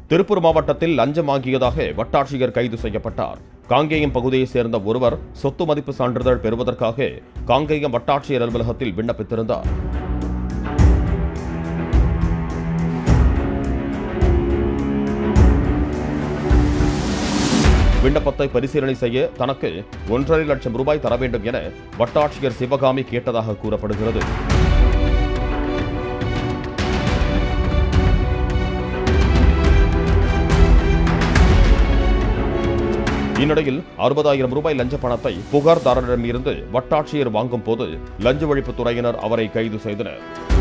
திருப்பூர் மாவட்டத்தில் லஞ்சம் வாங்கியதாக வட்டாட்சியர் கைது செய்யப்பட்டார் காங்கேயம் பகுதியைச் சேர்ந்த ஒருவர் சொத்து மதிப்பு சான்றிதழ் பெறுவதற்காக காங்கேயம் வட்டாட்சியர் அலுவலகத்தில் விண்ணப்பித்திருந்தார் விண்ணப்பத்தை பரிசீலனை செய்ய தனக்கு ஒன்றரை லட்சம் ரூபாய் தர வேண்டும் என வட்டாட்சியர் சிவகாமி கேட்டதாக கூறப்படுகிறது இந்நிலையில் அறுபதாயிரம் ரூபாய் லஞ்ச பணத்தை புகார்தாரரிடம் இருந்து வட்டாட்சியர் வாங்கும் போது லஞ்ச ஒழிப்புத் துறையினர் அவரை கைது செய்தனர்